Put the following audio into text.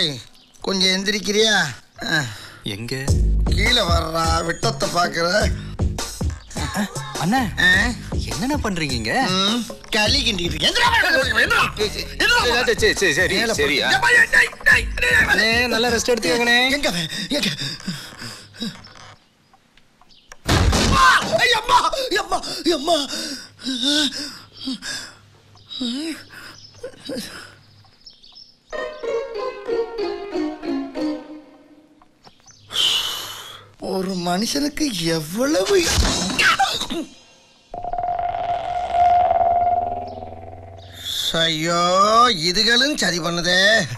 டேய் கொஞ்சம் எந்திரிக்கிறியா அஹ், எங்க கீழே வர்றா விட்டத்தை பார்க்குற அண்ணா என்னண்ணா பண்றீங்க ம், களி கிண்டிட்டு இருக்கேன். எந்திரா, எந்திரா, எந்திரா. சரி சரி சரி மேல சரி போட்டு- ஏப்பா, ஏய், டேய், டேய், டேய், டேய். அண்ணே நல்லா ரெஸ்ட் எடுத்துக்கங்கண்ணே எங்க அவன்? எங்க ஆ! ஐய், அம்மா அம்மா அம்மா ஒரு மனுஷனுக்கு எவ்வளவு ஐயோ இதுகளும் சரி பண்ணுதே